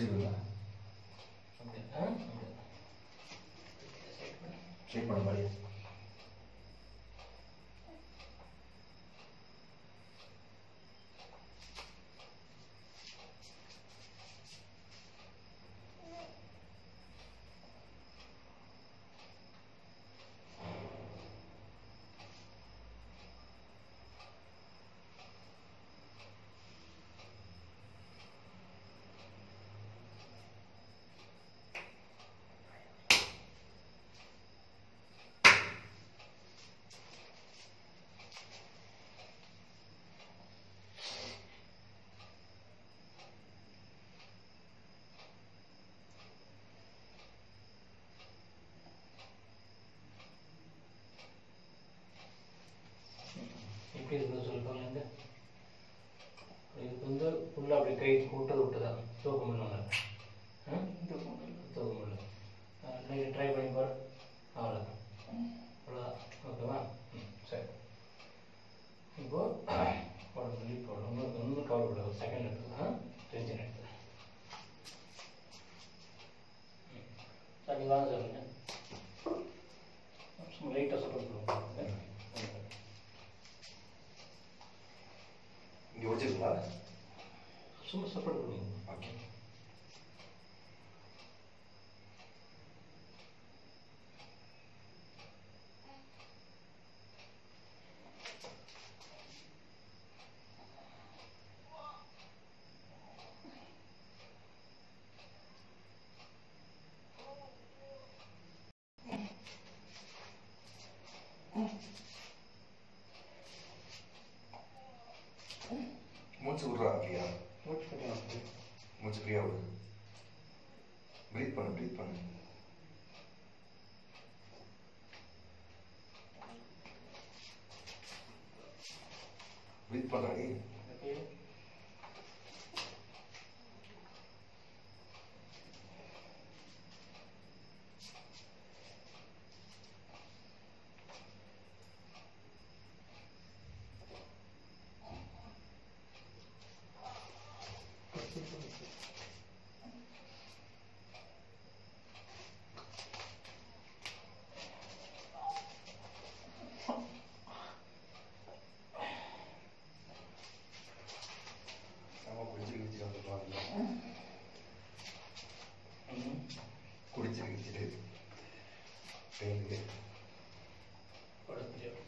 முடிச்சிருக்கீங்களா அப்படி ஆ அப்படி ஷேக் பண்ண மாதிரி எப்படி இருக்குது சொல்லுவாங்க இந்த இதுக்கு வந்து ஃபுல்லாக அப்படி கை விட்டது விட்டுதா தூக்க முடியல தூக்க முடியல நீங்கள் ட்ரை பண்ணி பாரு அவ்வளோதான் அவ்வளோதான் ஓகேவா ம் சரி இப்போ உடம்பு லீப் போடும் இன்னும் இன்னும் கவர் விட செகண்ட் எடுத்துக்கலாம் டென்ஷன் எடுத்து சரி வாங்க சொல்லுங்க சும்மா லைட்டாக சப்போர்ட் பண்ணுவோம் இங்கே முடிச்சிருக்கீங்களா சும்மா சப்போர்ட் பண்ணுவோம் ஓகே மூச்சு விட்றா ஃப்ரீயா மூச்சு பண்ணி மூச்சு ஃப்ரீயா விடு ப்ரீத் பண்ணு ப்ரீத் பண்ணு ப்ரீத் பண்ணாடி ஓகே நம்ம குடிச்சு கிடிச்சு வந்துருவாங்க ம் குடிச்சு கிடிச்சிட்டு பெயினுக்கு உடம்பு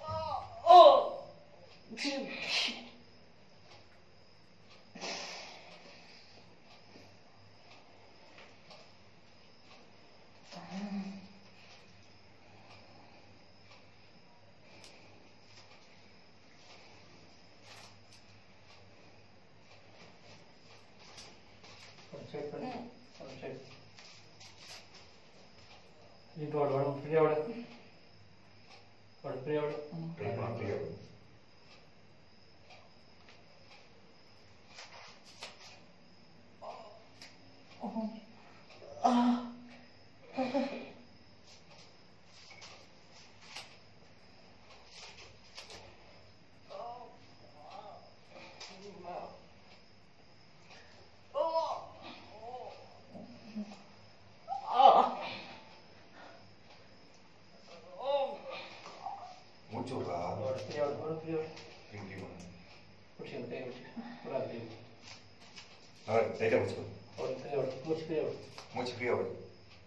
செக் பண்ணி செக் இப்போ உடம்பு ஃப்ரீயாக விட உடம்பு ஃப்ரீயாக விட ப்ரீத் பண்ண ஃப்ரீயா விடு மூச்சு விட்றா உடம்பு ஃப்ரீயாக விட உடம்பு ஃப்ரீயாக விட ஃப்ரீ ஃப்ரீ பண்ணு பிடிச்சி அந்த கையை பிடிச்சி ஒரு அப்படி நல்லா லைட்டாக மூச்சு விடு உடம்பு ஃப்ரீயாக விட மூச்சு ஃப்ரீயாக விட மூச்சு ஃப்ரீயா விடு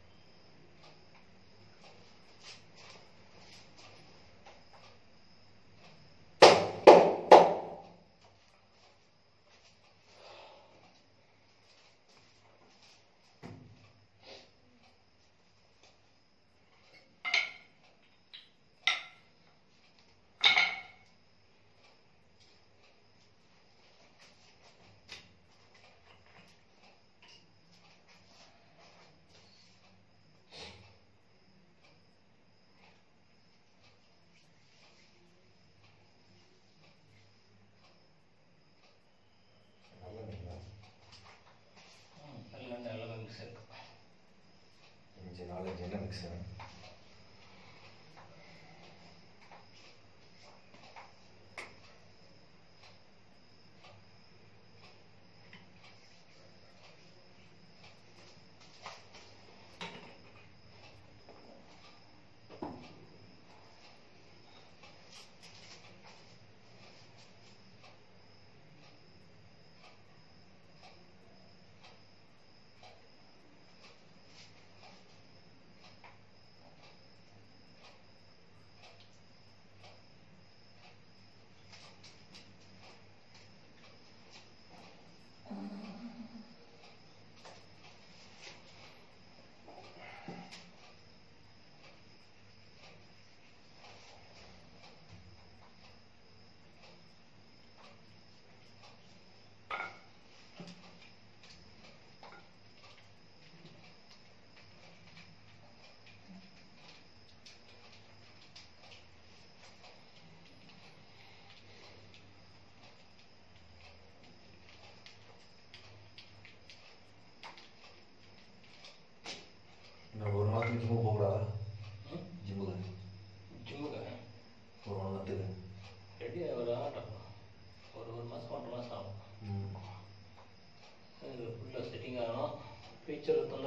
நல்லா இருக்குங்களா ம் எல்லாம் நல்லா மிக்ஸ் இருக்கு அஞ்சு நாலஞ்சு என்ன மிக்ஸ்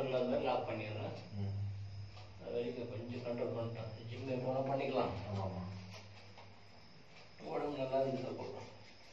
ப்ரெஷரில் இருந்தால் லாக் பண்ணிடுறேன் ம் அது வரைக்கும் கொஞ்சம் கண்ட்ரோல் பண்ணிட்டேன் ஜிம்மு போனால் பண்ணிக்கலாம் ஆமாம் ஆமாம் உடம்பு நல்லா இருந்தது போதும்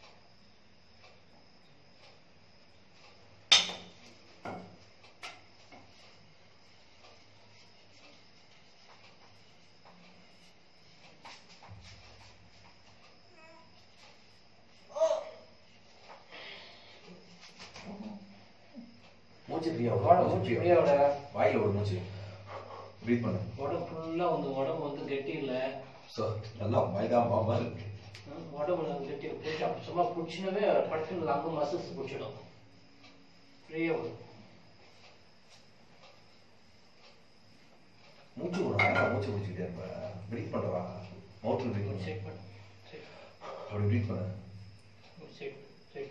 மூச்சு ஃப்ரீயா உடம்பு மூச்சு ஃப்ரீயோட வாயில் ஒரு மூச்சு ப்ரீத் பண்ணு உடம்பு ஃபுல்லாக வந்து உடம்பு வந்து கெட்டி இல்லை ஸோ நல்லா மைதான் பாம்பா இருக்கு உடம்புல வந்து கெட்டி பிடிச்சி அப்படி சும்மா பிடிச்சினவே பட்டுன்னு அங்கே மசில்ஸ் பிடிச்சிடும் ஃப்ரீயாக வரும் மூச்சு விடுறா மூச்சு பிடிச்சிக்கிட்டே இருப்ப ப்ரீத் பண்ணுறா மவுத்தில் ப்ரீத் பண்ணு செக் பண்ணு செக் அப்படி ப்ரீத் பண்ணு செக் செக்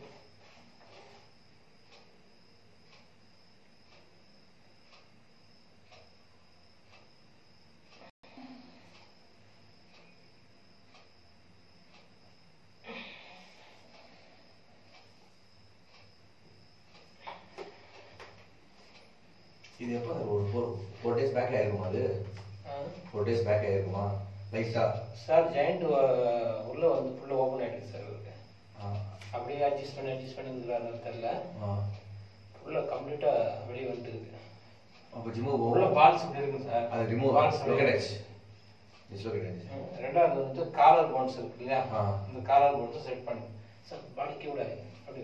இது எப்போ ஒரு ஃபோர் ஃபோர் டேஸ் பேக் ஆயிருக்குமா அது ஃபோர் டேஸ் பேக் ஆயிருக்குமா லைட்டாக சார் ஜாயிண்ட் உள்ள வந்து ஃபுல்லாக ஓப்பன் ஆகிடுது சார் இவருக்கு அப்படியே அட்ஜஸ்ட் பண்ணி அட்ஜஸ்ட் பண்ணி இருக்கிறாரு தெரில ஃபுல்லாக கம்ப்ளீட்டாக வெளியே வந்துருக்கு அப்போ ஜிம்மு உள்ள பால்ஸ் இப்படி இருக்குங்க சார் அது ரிமூவ் பால்ஸ் லொக்கேட் டிஸ்லொகேட் ஆயிடுச்சு ரெண்டாவது வந்து காலர் போன்ஸ் இருக்கு இல்லையா ஆ. இந்த காலர் போன்ஸை செட் பண்ணி சார் வலிக்க விடாது அப்படி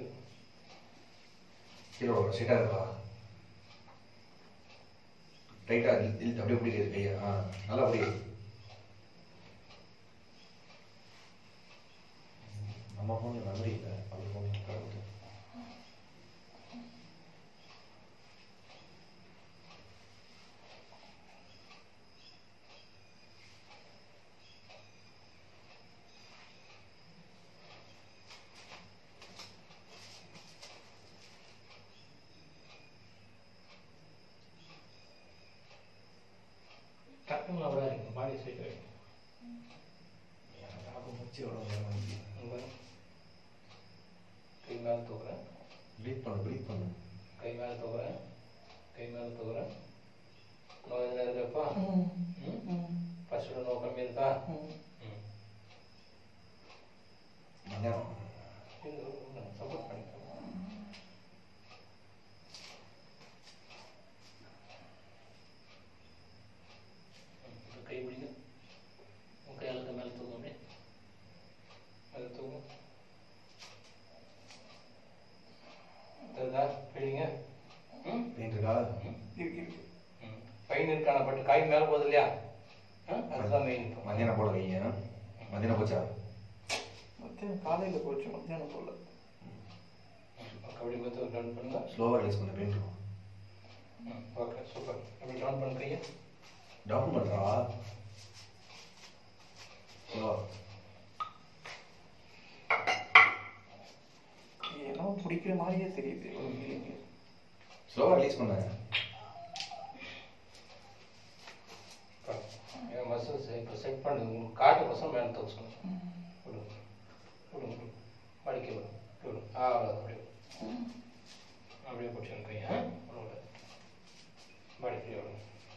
கீழே விட ஸ்ட்ரைட்டாக இருக்கா டைட்டாக இழுத்து அப்படியே பிடிக்கிறது கையை ஆ நல்லா அப்படியே நம்ம ஃபோனில் மெமரி இல்லை அது ஃபோன் கடவுள் டக்குன்னு விடாதீங்க பாடி ஸ்ட்ரைட் ஆகிடும் அப்போ மூச்சு எவ்வளோ நேரம் கை மேலே தூக்குறேன் ப்ரீத் பண்ணு ப்ரீத் பண்ணு கை மேலே தூக்குறேன் கை மேலே தூக்குறேன் நோய் எதுனா இருக்கப்பா ஃபர்ஸ்ட் நோய் கம்மி இருக்கா ம் மத்தியானம் சப்போர்ட் பண்ணிக்கலாம் ம், கை பிடிங்க உன் கை அழுத்த மேலே தூக்கும் அப்படியே மேலே தூக்கும் தெரியுதா பிடிங்க ம் பெயின் இருக்கா இருக்கு இருக்கு ம் பையன் இருக்கான பட் கை மேலே போகுது இல்லையா ஆ, அதுதான் மெயின் மத்தியானம் போட கையை மத்தியானம் போச்சா மத்தியானம் காலையில் போச்சு மத்தியானம் போல கபடி பார்த்து டவுன் பண்ணுங்க ஸ்லோவாக ரிலீஸ் பண்ண பெயின் இருக்கும் ம் ஓகே சூப்பர் அப்படி டவுன் பண்ண கையை டவுன் பண்ணுறா ஸ்லோ ஏனோ பிடிக்கிற மாதிரியே தெரியுது ஒரு ஃபீலிங் ஸ்லோவாக ரிலீஸ் பண்ண என் மசில்ஸ் இப்போ செட் பண்ணுங்க உங்களுக்கு காட்டு பசங்க மேலே தூக்க சொல்லுங்க விடுங்க விடுங்க மடிக்க விடுங்க விடுங்க ஆ அவ்வளோ அப்படியே அப்படியே பிடிச்சிருங்க கையை அவ்வளோ மடிக்க விடுங்க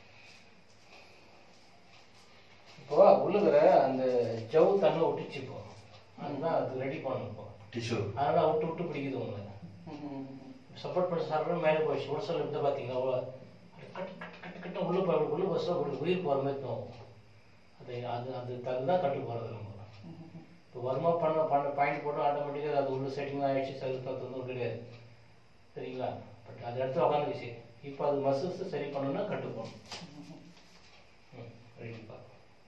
இப்போ உள்ளுக்கிற அந்த ஜவு தண்ணி ஒட்டிச்சு இப்போ அதுதான் அது ரெடி பண்ணணும் இப்போ டிஷ்யூ அதனால விட்டு விட்டு பிடிக்குது உங்களுக்கு சப்போர்ட் பண்ணி சாப்பிட்ற மேலே போயிடுச்சு ஒரு சில இதை பார்த்தீங்கன்னா அவ்வளோ கட்டு கட்டு கட்டு கட்டு உள்ள போய் உள்ள பஸ்ஸில் அப்படி உயிர் போகிற மாதிரி தோணும் அது அது அது அதுதான் கட்டு போகிறது நம்ம இப்போ வருமா பண்ண பண்ண பாயிண்ட் போட்டு ஆட்டோமேட்டிக்காக அது உள்ள செட்டிங் ஆகிடுச்சு சரி தொந்தரவு கிடையாது சரிங்களா பட் அது இடத்துல உட்காந்துருச்சு இப்போ அது மசில்ஸ் சரி பண்ணணும்னா கட்டு போகணும் ம் ரைட்டுப்பா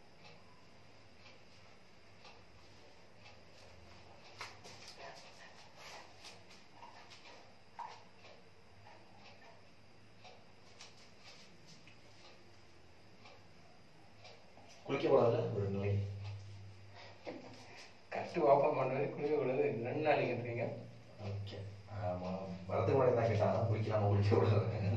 குளிக்க கூடாதுல்ல ஒரு ரெண்டு நாளைக்கு கட்டு ஓப்பன் பண்ணுறது குளிக்கக்கூடாது ரெண்டு நாளைக்குன்றீங்க ஓகே ஆமாம் வரதுக்கு முன்னாடி தான் கேட்டான் குளிக்கலாமா குளிக்க கூடாது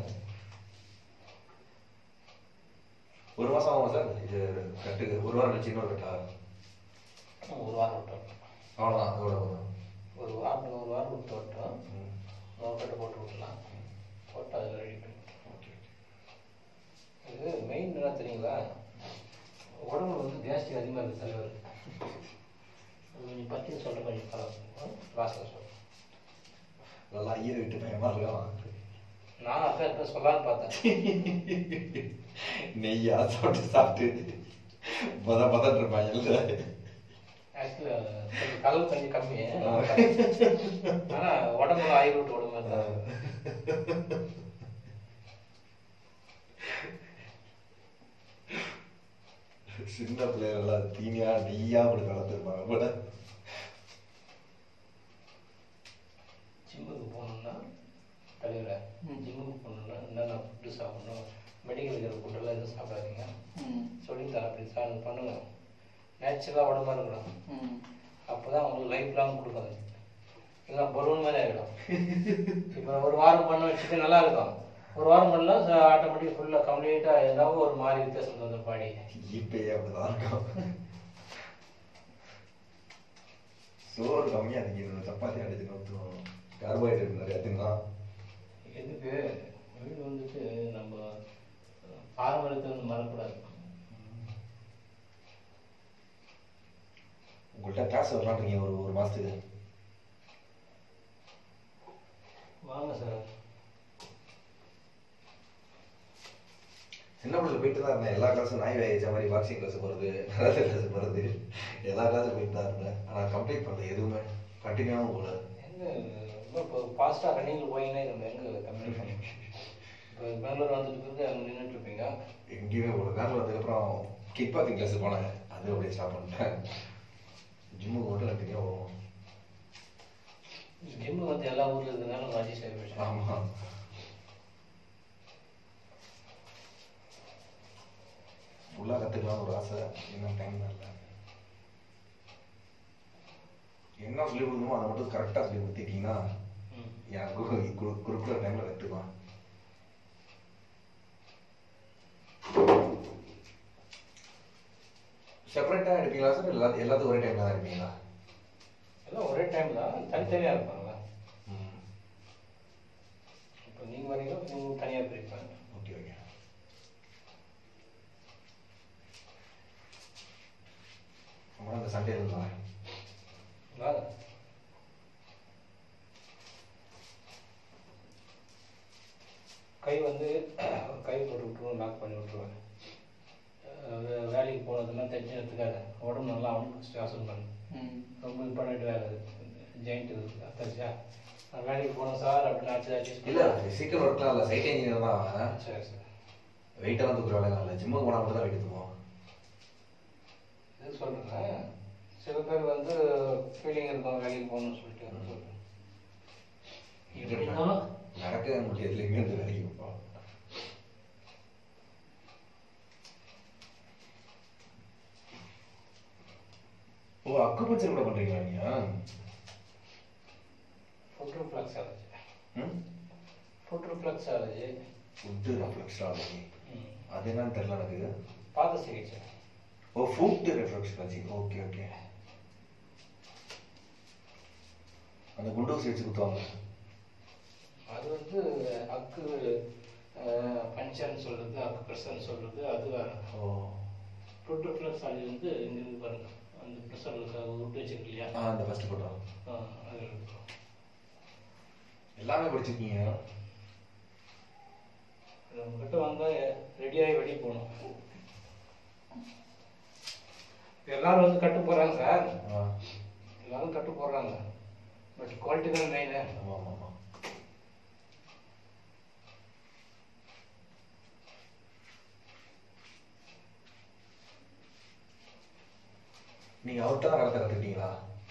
ஒரு மாதம் ஆகும் சார் இது கட்டுக்கு ஒரு வாரம் கழிச்சு இன்னொரு கட்டா ஒரு வாரம் விட்டோம் அவ்வளோதான் அதோட வரும் ஒரு வாரம் ஒரு வாரம் விட்டு விட்டோம் ம் நோக்கட்டை போட்டு விடலாம் போட்டு அதில் ரெடி பண்ணி ஓகே யார்கிட்ட சொல்லலாம்னு பார்த்தேன் நெய்யா சாப்பிட்டு சாப்பிட்டு மத மதன் இருப்பாங்கல்ல ஆக்சுவலி கொஞ்சம் கலர் கொஞ்சம் கம்மி ஆ. ஆனா உடம்புல ஆயில் விட்டு உடம்பு தான் சின்ன பிள்ளைகளெல்லாம் தீனியா நெய்யா அப்படி வளர்த்துருப்பாங்க போல ஜிம்முக்கு போகணும்னா தலைவரை ம். ஜிம்முக்கு போகணும்னா என்னென்ன ஃபுட்டு சாப்பிடணும் மெடிக்கல் இருக்கிற ஃபுட்டெல்லாம் எதுவும் சாப்பிடாதீங்க ம் சொல்லித்தரேன் அப்படி சார் பண்ணுங்க நேச்சுரலாக உடம்பா இருக்கணும் ம் அப்போ தான் உங்களுக்கு லைஃப் லாங் கொடுக்கும் இல்லை பலூன் மாதிரி ஆகிடும் இப்போ ஒரு வாரம் பண்ண வச்சுட்டு நல்லா இருக்கும் ஒரு வாரம் பண்ணலாம் ஆட்டோமேட்டிக் ஃபுல்லாக கம்ப்ளீட்டாக ஏதாவது ஒரு மாதிரி வித்தியாசம் வந்துடும் பாடி இப்பயே அப்படிதான் இருக்கும் சோறு கம்மியா திங்கணும் சப்பாத்தி அடிச்சு நோத்துவோம் கார்போஹைட்ரேட் நிறைய திங்கலாம் எதுக்கு வீடு வந்துட்டு நம்ம பாரம்பரியத்தை வந்து மறக்கக்கூடாது உங்கள்கிட்ட கிளாஸ் வரலான்றீங்க ஒரு ஒரு மாசத்துக்கு வாங்க சார் சின்ன பிள்ளைல போயிட்டு தான் இருந்தேன் எல்லா கிளாஸும் நாய் வேகிச்ச மாதிரி பாக்ஸிங் கிளாஸ் போகிறது கராத்தே கிளாஸ் போகிறது எல்லா கிளாஸும் போயிட்டு தான் இருந்தேன் ஆனால் கம்ப்ளீட் பண்ணல எதுவுமே கண்டினியூவாகவும் போகல எங்க ரொம்ப இப்போ ஃபாஸ்ட்டாக ரன்னிங்கில் போயினே நம்ம எங்கே கம்ப்ளீட் பண்ணி இப்போ பெங்களூர் வந்துட்டு பிறகு அங்கே நின்றுட்டு இருப்பீங்க எங்கேயுமே போகல வேலை வந்ததுக்கப்புறம் கிக் பாக்கிங் கிளாஸ் போனேன் அது அப்படியே ஸ்டாப் பண்ணிட்டேன் ஜிம்முக்கு மட்டும் கண்டினியூவாக போவோம் ஜிம்மு வந்து எல்லா ஊரில் இருக்கிறதுனால நம்ம அட்ஜஸ்ட் ஆகி போயிடுச்சு ஆமாம் ஃபுல்லாக கற்றுக்கலாம் ஒரு ஆசை இன்னும் டைம் தான் இல்லை என்ன சொல்லி கொடுக்கணுமோ அதை மட்டும் கரெக்டாக சொல்லி கொடுத்துட்டீங்கன்னா ம் என் குரு குறுக்கிற டைமில் கற்றுக்கலாம் செப்பரேட்டாக எடுப்பீங்களா சார் எல்லா எல்லாத்துக்கும் ஒரே டைமில் தான் எடுப்பீங்களா எல்லாம் ஒரே டைம் தான் தனித்தனியாக இருப்பாங்க ம் இப்போ நீங்கள் வரீங்க நீங்கள் தனியாக பிரிப்பேன் ஓகே ஓகே அப்புறம் இந்த சண்டே இருந்தாங்க வாங்க கை வந்து கை போட்டு விட்டுருவோம் லாக் பண்ணி விட்டுருவேன் அஹ் வேலைக்கு போனதுன்னா தைச்சு எடுத்துக்காத உடம்பு நல்லா அவனுக்கு ஃபஸ்ட்டு அசல் பண்ணு ம் ரொம்ப இம்பார்ட்டன்ட் வேலை அது ஜெயிண்ட் தச்சா நான் வேலைக்கு போனேன் சார் அப்படின்னு அடிச்சு அட்ஜஸ்ட் இல்லை சீக்கிரம் ஒர்க்லாம் இல்லை சைட் இன்ஜினியர் தான் அவன் சரி சார் வெயிட்டெல்லாம் தூக்குற வேலைலாம் இல்லை ஜிம்முக்கு போனால் மட்டும் தான் வெயிட் தூக்குவோம் இது சொல்கிறேன் சில பேர் வந்து ஃபீலிங் இருக்கும் வேலைக்கு போகணும்னு சொல்லிட்டு சொல்கிறேன் எப்படி இருந்தாலும் நடக்க முடியல எங்கே இருந்து வேலைக்கு போவோம் ஓ அக்கு பஞ்சர் கூட பண்ணுறீங்களா நீங்கள் ஃபுட் ரிஃப்ளக்ஸ் அலர்ஜி ம் food reflux allergy foot reflexology அது என்னன்னு தெரியல எனக்கு பாத சிகிச்சை ஓ ஃபுட் ரெஃப்ளெக்ஷனாலஜி ஓகே ஓகே அந்த குண்டூசி வச்சு குத்துவாங்க அது வந்து அக்கு பஞ்சர்னு சொல்கிறது அக்கு ப்ரெஷர்னு சொல்கிறது அது வேறு ஓ ஃபுட் ரிஃப்ளக்ஸ் அலர்ஜி வந்து இங்கே இருந்து பாருங்க அந்த ப்ரெஷர் விட்டு வச்சிருக்கு இல்லையா ஆ அந்த ஃபஸ்ட்டு போட்டோம் ஆ, அது இருக்கும் எல்லாமே படிச்சிருக்கீங்க நம்மக்கிட்ட வந்தால் ரெடியாகி வெளியே போகணும் எல்லாரும் வந்து கட்டு போகிறாங்க சார் ஆ எல்லாரும் கட்டு போடுறாங்க பட் குவாலிட்டி தான் மெயின் ஆமாம் ஆமாம் ஆமாம் நீங்கள் அவர்கிட்ட தான் கரெக்டாக கற்றுக்கிட்டீங்களா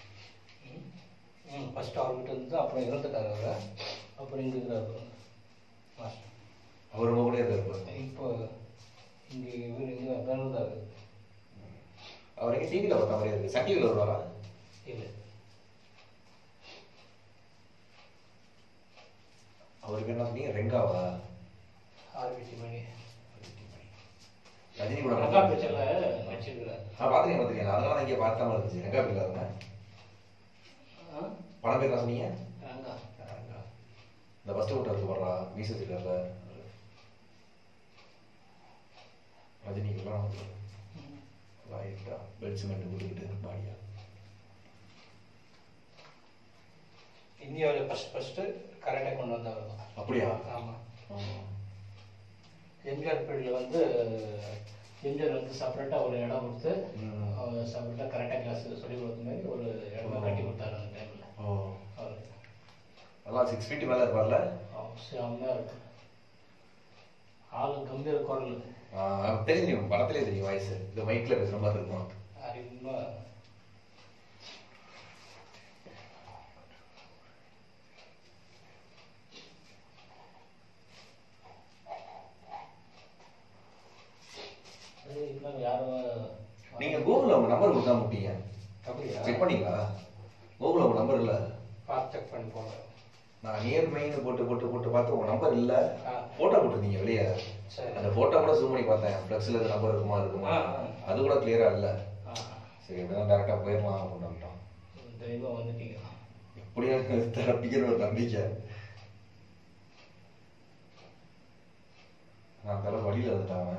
ம் ஃபஸ்ட்டு அவர்கிட்ட இருந்து அப்புறம் இறந்துட்டார் அவர் அப்புறம் இங்கே இருக்கிறார் மாஸ்டர் அவர் உங்க கூட இருக்காரு இப்போ இங்கே இவர் இங்கே பிறந்தார் அவர் எங்கே டிவியில் பார்த்த மாதிரியே இருக்கு சன் டிவியில் வருவாரா இல்லை அவருக்கு என்ன சொன்னீங்க ரெங்காவா ஆர்பிடி மணி ரஜினி கூட ரங்கா பிக்சரில் நடிச்சிருக்கிறார் ஆ பார்த்துருக்கேன் பார்த்துருக்கேன் அதனால தான் இங்கே பார்த்தாம இருந்துச்சு ரெங்கா பிள்ளை இருந்தேன் ஆ படம் பேர் என்ன சொன்னீங்க ரங்கா ரெங்கா. இந்த ஃபஸ்ட்டு ஓட்டர் இருக்கு போடுறா மீச வச்சிருக்காருல ரஜினிக்கெல்லாம் லைட்டா பெட் சிமெண்ட் கொடுத்துக்கிட்டு பாடியா இந்தியாவில் ஃபஸ்ட் ஃபஸ்ட்டு கராட்டே கொண்டு வந்தவர் தான் அப்படியா ஆமாம் ஆமா. எம்ஜிஆர் பீரியடில் வந்து எம்ஜிஆர் வந்து செப்பரேட்டாக ஒரு இடம் கொடுத்து ம். அவர் செப்பரேட்டாக கரெக்டாக கிளாஸ் சொல்லி கொடுத்த மாதிரி ஒரு இடமா கட்டி கொடுத்தாரு அந்த டைமில் ஓ அவர் நல்லா சிக்ஸ் ஃபீட் மேலே இருப்பார்ல செம்மையாக இருக்கு ஆளு கம்பீர குரல் ஆ, தெரியும் படத்திலே தெரியும் வாய்ஸ் இந்த மைக்ல பேசுற மாதிரி இருக்கும் அறிமுகமாக இன்னும் யாரும் நீங்க கூகுள்ல உங்க நம்பர் கொடுத்தா முட்டீங்க அப்படியா செக் பண்ணீங்களா கூகுள்ல உங்க நம்பர் இல்ல பார்த்து செக் பண்ணி போங்க நான் நியர் மைன்னு போட்டு போட்டு போட்டு பார்த்து உங்க நம்பர் இல்ல ஆ. போட்டோ போட்டுருந்தீங்க வெளியே சரி அந்த போட்டோ கூட ஜூம் பண்ணி பார்த்தேன் ஃப்ளெக்ஸ்ல நம்பர் இருக்குமா இருக்குமா ஆ, ஆ. அது கூட கிளியரா இல்ல ஆ சரி இப்பதான் டேரக்டா போயிடலாம் அப்படின்னு வந்துட்டோம் தைரியமாக வந்துட்டீங்க எப்படியும் தப்பிக்கிற ஒரு நம்பிக்கை நான் தலை வழியில வந்துட்டாங்க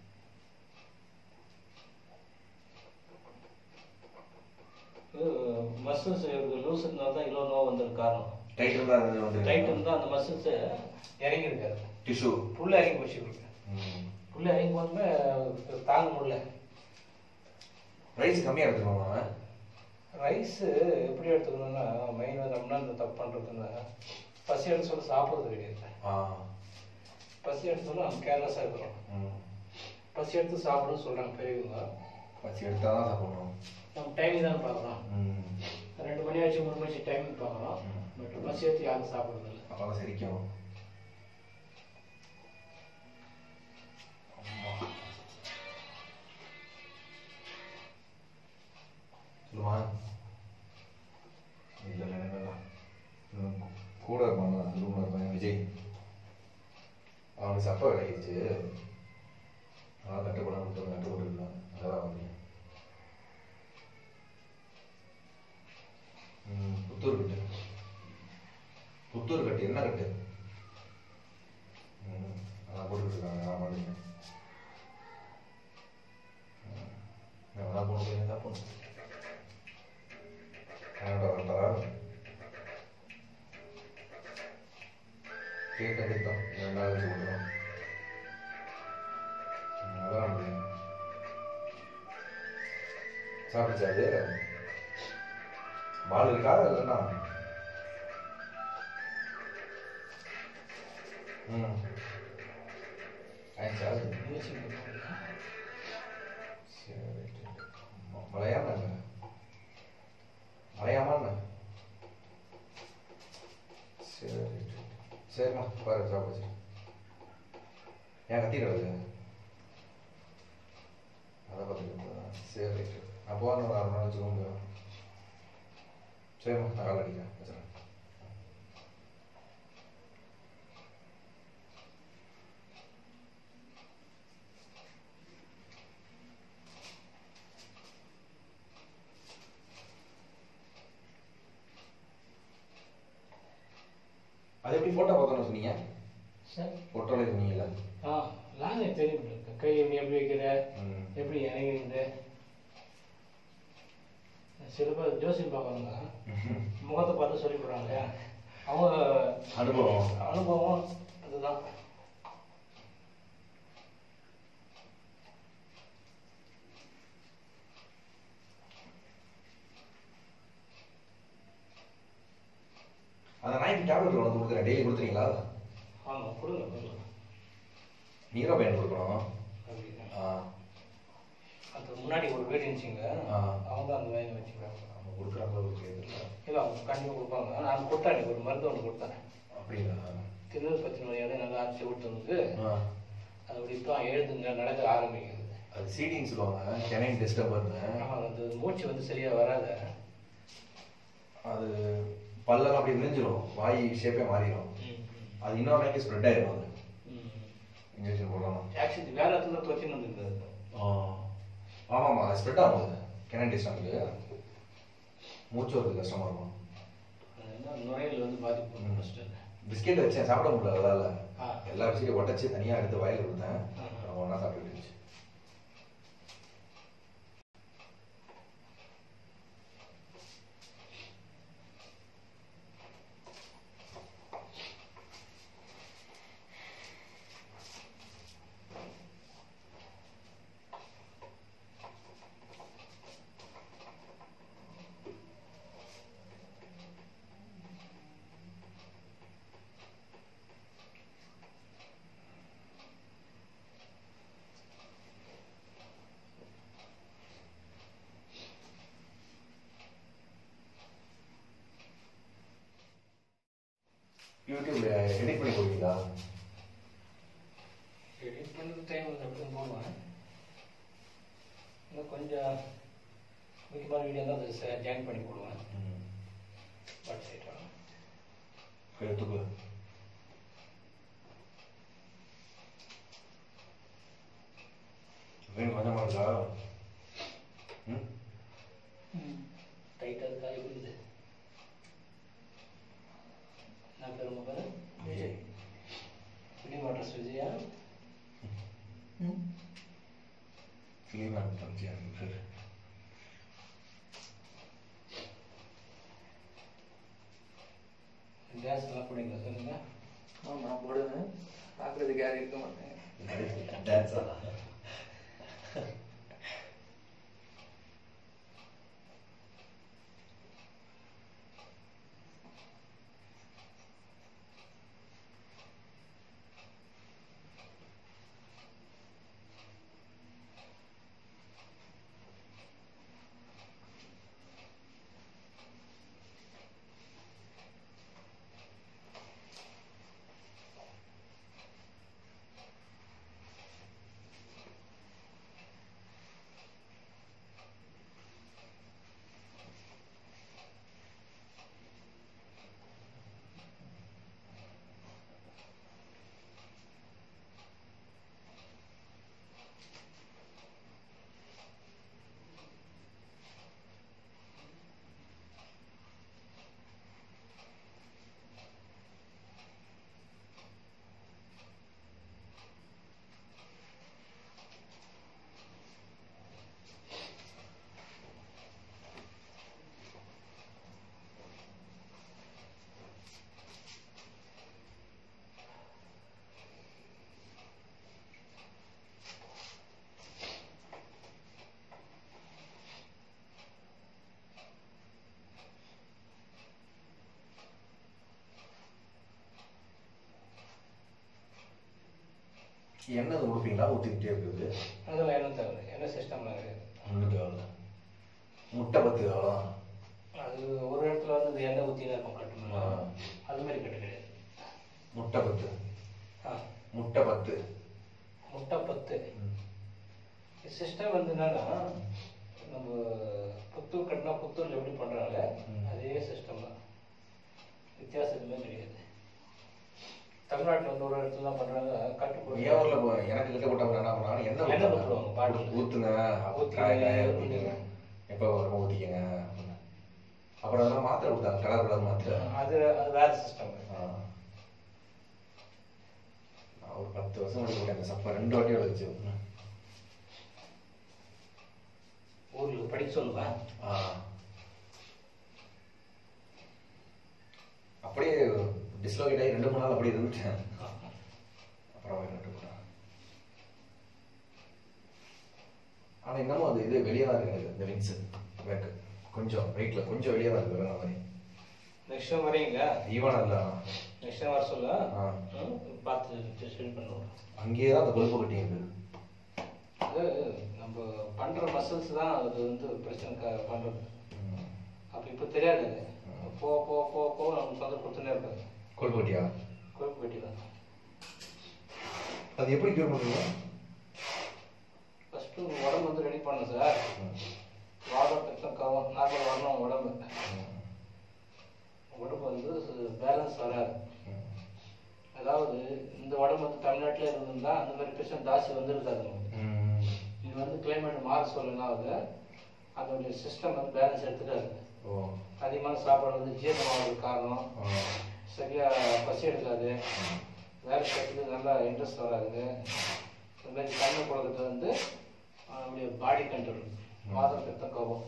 மசில்ஸ் லூஸ் இருந்தால் தான் இவ்வளோ நோவு வந்தது காரணம் டைட் இருந்தா அது வந்து டைட் இருந்தால் அந்த மசில்ஸ் இறங்கியிருக்காரு டிஷ்யூ புல்ல இறங்கி போச்சு இவருக்கு புல்ல இறங்கி போனோமே தாங்க முடியல ரைஸ் கம்மியா எடுத்துக்கோமா அவன் ரைஸு எப்படி எடுத்துக்கணும்னா மெயின் வந்து நம்மனா இந்த தப்பு பண்ணுறதுன்னா பசி எடுத்து சொல்ல சாப்பிட்றது கிடையாது ஆ பசி எடுத்தோம்னா நம்ம கேர்லெஸ்ஸாக இருக்கிறோம் ம் பசி எடுத்து சாப்பிடுன்னு சொல்கிறாங்க பெரியவங்க பச்சி எடுத்தா தான் சாப்பிடணும் நம்ம டைமிங் தான் பார்க்குறோம் ம் ரெண்டு மணி ஆச்சு மூணு மணி டைமிங் பார்க்குறோம் ம். பட் பசி எடுத்து யாரும் சாப்பிட்றது இல்லை அப்பதான் செரிக்கும் அம்மா. சொல்லுமா இல்ல இல்ல வேண்டாம் ம், கூட இருப்பான் ரூம்ல இருப்பான் விஜய் அவனுக்கு சப்ப விளையிடுச்சு அதனால கட்டுப்பட விட்டு கட்டுப்பட்டு இருக்கான் அதான் வந்தேன் ம், புத்தூர் கட்டு புத்தூர் கட்டு என்ன கட்டு ம், அதான் போட்டுக்கிட்டு இருக்காங்க நான் மாட்டேங்க எவ்வளோ போன பையன் தான் போகணும் கனடா வரட்டாரா கேட்க கேட்கும் ரெண்டாவது வச்சு கொடுக்குறோம் ம், அதான் முடியும் சாப்பிடுச்சா அது பால் இருக்கா இல்லைன்னா ம் ஆயிடுச்சா சரி ம- மலையாம என்ன மலையாமா என்ன சரி சரிம்மா பாரு சாப்பிடுச்சு ஏன் கத்தி கிடக்கு அதை பார்த்துக்கிட்டு சரி ரைட்டு அப்போ ஒரு அரை மணி நேரம் வச்சுக்கோங்க சரிம்மா நான் கால் அடிக்கிறேன் வச்சுறேன் அது எப்படி போட்டோ பார்த்தோன்னு சொன்னீங்க சார் போட்டோல சொன்னீங்கல்ல ஆ லாங்குவேஜ் தெரியும் உங்களுக்கு. கை எப்படி எப்படி வைக்கிற ம். எப்படி இறங்கிருந்து சில பேர் ஜோசியம் பார்க்கணுங்க முகத்தை பார்த்து சொல்லி போடுறாங்க அவங்க அனுபவம் அனுபவம் அதுதான் அந்த நாய்க்கு டேப்லெட் ஒன்று கொடுக்குறேன் டெய்லி கொடுத்துறீங்களா ஆமாம் கொடுங்க கொடுங்க நீரோ பையன் கொடுக்கணும் அப்படின்னு ஆ அது முன்னாடி ஒரு வீடு இருந்துச்சுங்க ஆ. அவங்க அந்த வேலையை வச்சுக்கிறாங்க அவங்க கொடுக்குறாங்களோ தெரியல இல்லை அவங்க கண்டிப்பாக கொடுப்பாங்க நான் கொடுத்தாங்க ஒரு மருந்து ஒன்று கொடுத்தேன் அப்படிங்களா திணறு பற்றி நோயால நல்லா அரைச்சி விட்டுருந்து ஆ அது அப்படி இப்போ எழுதுங்க நடக்க ஆரம்பிக்குது அது சீடின்னு சொல்லுவாங்க கெனைன் டிஸ்டர்பர்னு ஆனால் அந்த மூச்சு வந்து சரியாக வராத அது பல்லெல்லாம் அப்படி விரிஞ்சிரும் வாய் ஷேப்பே மாறிடும் அது இன்னொரு நாய்க்கு ஸ்ப்ரெட் ஆயிடும் அது இன்ஜெக்ஷன் போடணும் ஆக்சுவலி வேற இடத்துல தொத்தின்னு வந்துருக்குது ஆமாம்மா அது ஸ்ப்ரெட் ஆகும் அது கெனைன் டிஸ்டர்புக்கு மூச்சு வரது கஷ்டமா இருக்கும் அது என்ன நுரையீரல் வந்து பாதிப்பு ஃபஸ்ட்டு பிஸ்கெட் வச்சேன் சாப்பிட முடியல அதால ஆ. எல்லா பிஸ்கெட்டையும் உடச்சி தனியாக எடுத்து வாயில் கொடுத்தேன் ஆ. அப்புறம் ஒன்றா சாப்பிட்டு இருந்துச்சு எடிட் பண்ணி கொடுப்பீங்களா எடிட் பண்ணுறது டைம் வந்து அப்படி தான் போடுவேன் இன்னும் கொஞ்சம் முக்கியமான வீடியோ தான் அது ஜாயின் பண்ணி போடுவேன் பட் சைட்டாக எடுத்துக்கோ வேணும் கொஞ்சமா இருக்கா ம் டைட்டாக காய் விடுது என்ன பேர் உங்கள் பேர் விஜய் ஃபிலிம் அட்ரஸ் விஜயா ம் ஃபிலிம் ஆக்டர் விஜய் பேர் கேஸ் எல்லாம் போடுங்களா சொல்லுங்க ஆமாம் நான் போடுவேன் பார்க்குறதுக்கு யாரும் இருக்க மாட்டேங்க டான்ஸா எண்ணெய் கொடுப்பீங்களா ஊற்றிக்கிட்டே இருக்குது அதெல்லாம் என்ன தேவை என்ன சிஸ்டம்லாம் இருக்குது முன்னுக்கு எவ்வளோ முட்டை பத்து எவ்வளோ அது ஒரு இடத்துல வந்து இந்த எண்ணெய் ஊற்றி தான் இருக்கும் கட்டணும் ஆ. அது மாதிரி கட்டு கிடையாது முட்டை பத்து ஆ முட்டை பத்து முட்டை பத்து சிஸ்டம் வந்து என்னன்னா நம்ம புத்தூர் கட்டினா புத்தூரில் எப்படி பண்ணுறாங்க ம். அதே சிஸ்டம் தான் வித்தியாசம் எதுவுமே கிடையாது தமிழ்நாட்டில் வந்து ஒரு இடத்துல தான் பண்ணுறாங்க கட்டு போட்டு என் ஊரில் போ- எனக்கு கிட்ட போட்டவங்க என்ன பண்ணாங்க எண்ணெய் எண்ணெய் ஊத்துனாங்க. ஊத்துவாங்க, பாட்டில். ஊத்துங்க ஊத்திங்க, காய காய ஊத்திங்க ஊத்திங்க. எப்போ வரமோ ஊற்றிக்கங்க அப்புறம் அதெல்லாம் மாத்திரை கொடுத்தாங்க கலர் கலர் மாத்திரை அது அது வேறு சிஸ்டம் ஆ. நான் ஒரு பத்து வருஷம் முன்னாடி போட்டேன் இந்த சப்பா ரெண்டு வாட்டி வச்சு ஊருக்கு படிக்க சொல்லுவேன் ஆ. அப்படியே டிஸ்லோகேட் ஆகி ரெண்டு மூணு நாள் அப்படியே இருந்துட்டேன் அப்புறம் அவன் நட்டு போட்டான் ஆனா இன்னமும் அது இது வெளியே தான் இருக்கு எனக்கு, இந்த விங்ஸ் பேக் கொஞ்சம் வெயிட்ல கொஞ்சம் வெளியே தான் இருக்கு வேற மாதிரி நெக்ஸ்ட் டைம் வரீங்களா ஈவன் இல்ல நெக்ஸ்ட் டைம் வர சொல்ல ஆ. ம், பார்த்து ஸ்டெடி பண்ணுவோம் அங்கேயே தான் அந்த கொழுப்பு கட்டி இருக்கு அது நம்ம பண்ணுற மசில்ஸ் தான் அது வந்து பிரச்சனை க- பண்றது ம். அப்போ இப்போ தெரியாது அது போ போ போ போ நம்ம சொந்த கொடுத்துனே இருக்காது கொழுப்பு கட்டியா கொழுப்பு வெட்டி தான் அது எப்படி கியூர் பண்ணுவீங்க ஃபஸ்ட்டு உடம்பு வந்து ரெடி பண்ணணும் சார் வாதத்துக்கு கவம் நார்மல் வரணும் உடம்பு உடம்பு வந்து பேலன்ஸ் வராது அதாவது இந்த உடம்பு வந்து தமிழ்நாட்டிலே இருந்திருந்தா அந்த மாதிரி பிரச்சனை ஜாஸ்தி வந்துருக்காது நமக்கு ம். இது வந்து கிளைமேட் மாற சொல்லனாவது அதோடைய சிஸ்டம் வந்து பேலன்ஸ் எடுத்துக்காது ஓ அதிகமான சாப்பாடு வந்து ஜீரணமாகிறதுக்கு காரணம் ஆ. சரியா பசி எடுக்காது வேலை செய்யறதுக்கு நல்லா இன்ட்ரெஸ்ட் வராது இந்த மாதிரி தண்ணி கொடுக்கறது வந்து நம்முடைய பாடி கண்ட்ரோல் வாதம் பித்தம் கோபம்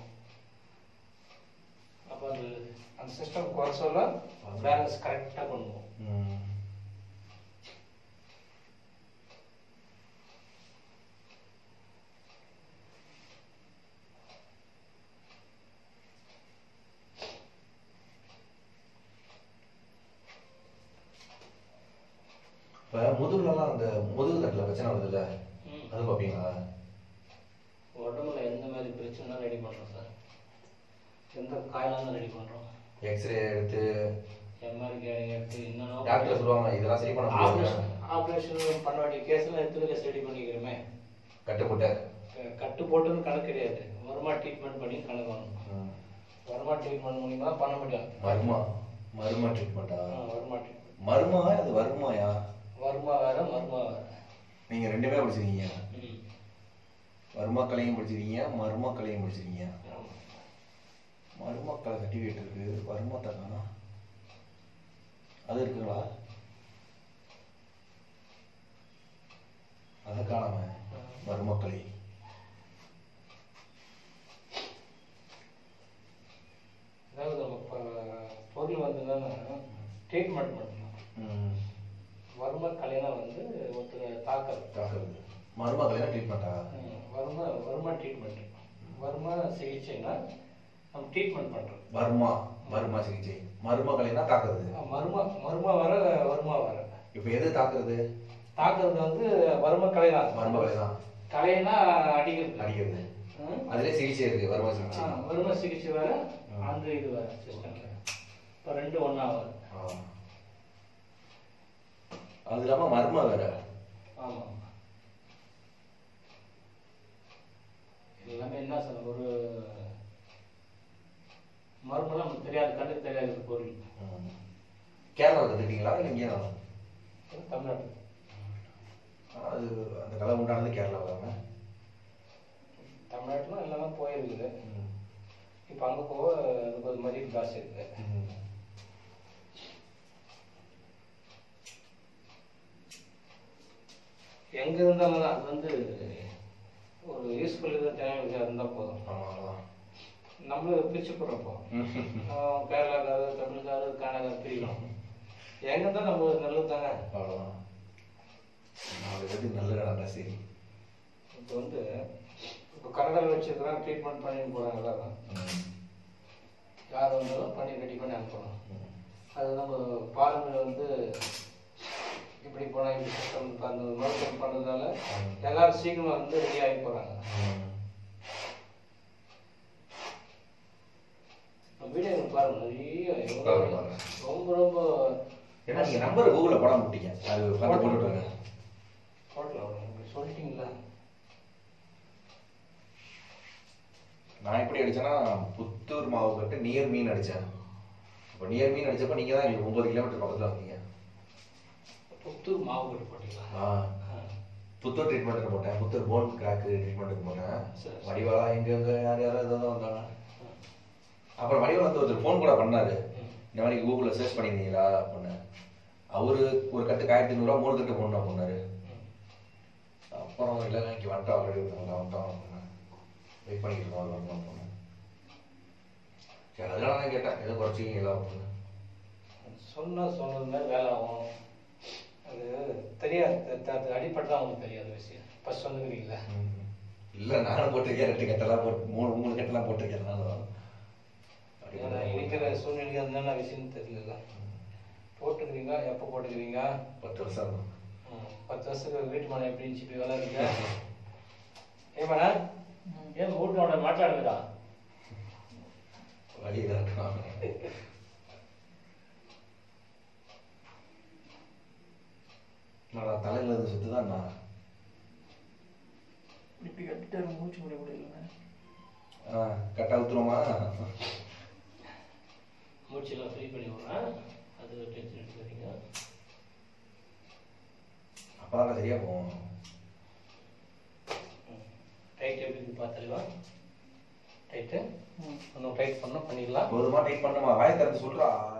அப்போ அது அந்த சிஸ்டம் குறை சொல்ல பேலன்ஸ் கரெக்டாக பண்ணுவோம் ம். இப்ப முதுகுலலாம் அந்த முதுகு தட்டுல பிரச்சனை வருதுல்ல ம். அது பார்ப்பீங்களா உடம்புல எந்த மாதிரி பிரச்சனை ரெடி பண்ணுறோம் சார் எந்த காயிலாலும் ரெடி பண்ணுறோம் எக்ஸ்ரே எடுத்து எம்ஆர் கேரிங் எடுத்து இன்னும் டாக்டர் சொல்லுவாங்க இதெல்லாம் சரி பண்ண முடியாது ஆப்ரேஷன் ஆப்ரேஷன் பண்ண வேண்டிய கேஸ்லாம் எடுத்து ரெடி பண்ணிக்கிறோமே கட்டு போட்டு க- கட்டு போட்டுன்னு கணக்கு கிடையாது வருமா ட்ரீட்மெண்ட் பண்ணி கணக்கு வரணும் ம். வருமா ட்ரீட்மெண்ட் மூலியமா தான் பண்ண முடியும் மர்மா மர்மா ட்ரீட்மெண்ட்டா ஆ, வருமா ட்ரீட்மெண்ட் மர்மா அது வருமாயா வருமா வேற மர்மா வேற நீங்க ரெண்டுமே படிச்சிருக்கீங்க ம். மர்மா கலையும் படிச்சிருக்கீங்க மர்மா கலையும் படிச்சிருக்கீங்க ஆமா. மர்மா கலை சர்டிஃபிகேட் இருக்கு வருமா தரானா அது இருக்குங்களா அதை காணாம மர்மா கலை அதாவது நம்ம ப- பொருள் வந்துன்னா ட்ரீட்மெண்ட் பண்ணணும் ம். வருமா கலைனா வந்து ஒருத்தர் தாக்கல் தாக்குறது மர்மா கலைனா ட்ரீட்மெண்ட்டா வருமா வருமா ட்ரீட்மெண்ட் வருமா சிகிச்சைனா நம்ம ட்ரீட்மெண்ட் பண்ணுறோம் வர்மா மர்மா சிகிச்சை மர்மா கலைனா தாக்குறது மருமா மருமா வர வருமா வர இப்போ எது தாக்குறது தாக்குறது வந்து வரும கலை தான் மர்ம கலை தான் கலைனா அடிக்கிறது அடிக்கிறது ம். அதுலேயே சிகிச்சை இருக்கு வருமா ஆ, சிகிச்சை வரும சிகிச்சை வேற ம். அந்த இது வேற சிஸ்டம்ல இப்போ ரெண்டு ஒன்றா வரும் ஆ. அது இல்லாம மர்ம வேற ஆமாம் எல்லாமே என்ன சொல்ல ஒரு மருமெல்லாம் நமக்கு தெரியாது கண்ணுக்கு தெரியாது ஒரு பொருள் ம். கேரளாவில் கற்றுக்கிட்டீங்களா இல்லை இங்கே தமிழ்நாடு அது அந்த கலை உண்டானது கேரளாவில் தானே தமிழ்நாட்டில் எல்லாமே போயிருக்குது இப்போ அங்கே போக அதுக்கு ஒரு மதிப்பு காசு இருக்குது எங்கே இருந்தாலும் அது வந்து ஒரு யூஸ்ஃபுல் இதாக தேவை இருந்தால் போதும் ஆமாம் அவ்வளோதான் நம்மளும் பிரிச்சு போடுறப்போ கேரளாக்காரர் தமிழ்காரர் கன்னடாக்காரர் பிரிக்கணும் எங்கே தான் நம்ம நல்லது தானே அவ்வளோதான் நாலு பேருக்கு நல்ல கடை சரி இப்போ வந்து இப்போ கன்னடாவில் வச்சுருக்கிறாங்க ட்ரீட்மெண்ட் பண்ணிட்டு போகிறாங்க எல்லாரும் ம். யார் வந்தாலும் பண்ணி ரெடி பண்ணி அனுப்பணும் ம். அது நம்ம பாரம்பரியம் வந்து இப்படி போனால் இப்படி சிஸ்டம் அந்த மருத்துவம் பண்ணுறதால ம். எல்லாரும் சீக்கிரமாக வந்து ரெடி ஆகி போகிறாங்க ம். வீடியோ பாருங்க நிறைய எவ்வளோ பாருங்க, பாருங்க. ரொம்ப ரொம்ப ஏன்னா நீங்கள் நம்பர் கூகுளில் போட மாட்டீங்க அது பார்த்து போட்டு விட்ருங்க ஹோட்டலில் வரும் சொல்லிட்டீங்களா நான் எப்படி அடிச்சேன்னா புத்தூர் மாவு கட்டு நியர் மீன் அடித்தேன் இப்போ நியர் மீன் அடிச்சப்ப நீங்கள் தான் எங்களுக்கு ஒம்பது கிலோமீட்டர் பக்கத்தில் வந்தீங்க புத்தூர் மாவு கட்டு போட்டீங்களா ஆ புத்தூர் ட்ரீட்மெண்ட்டுக்கு போட்டேன் புத்தூர் போன் கிராக்கு ட்ரீட்மெண்ட்டுக்கு போட்டேன் சரி. வடிவாலா எங்க எங்க யார் யாரோ ஏதோ தான் வந்தாங்க அப்புறம் வடிவாலா வந்து ஒருத்தர் ஃபோன் கூட பண்ணாரு இந்த மாதிரி கூகுளில் சர்ச் பண்ணியிருந்தீங்களா அப்படின்னு அவரு ஒரு கட்டுக்கு ஆயிரத்தி ஐநூறுரூவா மூணு கட்டு போடணும் அப்படின்னாரு அப்புறம் இல்லை இங்கே வந்துட்டோம் ஆல்ரெடி ஒருத்தவங்க வந்துட்டோம் அப்படின்னேன் வெயிட் பண்ணிட்டு இருக்கோம் அது வரணும் அப்படின்னு சரி அதனால நான் கேட்டேன் எதுவும் குறைச்சிக்கிங்களா அப்படின்னு சொன்னா சொன்னது மாதிரி வேலை ஆகும் அது தெரியாது த- த- அது அடிப்பட்டு அவங்களுக்கு தெரியாத விஷயம் ஃபர்ஸ்ட் வந்துக்கிறீங்களா இல்லை நானும் போட்டிருக்கேன் ரெண்டு கட்டெல்லாம் போட்டு மூணு மூணு கட்டெல்லாம் போட்டிருக்கேன் நானும் ஏன்னா இருக்கிற சூழ்நிலை அதனால விஷயம் தெரியல போட்டுக்கிறீங்க எப்போ போட்டுக்கிறீங்க பத்து வருஷம் இருக்கும் ம், பத்து வருஷத்துக்கு வீட்டு மனை எப்படி இருந்துச்சு இப்போ வேலை இருக்கு ஏமாண்ணா ஏன் வீட்டோட மாட்டாடுங்கடா வழியில் இருக்கான் நான் தலையில் இருந்து சுத்து தான் நான் இப்படி கட்டிட்டு மூச்சு முடிய முடியலண்ணே கட்டா ஊத்துருமா மூச்செல்லாம் ஃப்ரீ பண்ணி விட்றேன் அது டென்ஷன் எடுத்துக்கிறீங்க அப்பதான் சரியா போவோம் டைட் எப்படி இருக்கு பார்த்துருவா டைட்டு இன்னும் டைட் பண்ணால் பண்ணிடலாம் போதுமா டைட் பண்ணுமா வாய் திறந்து சொல்றா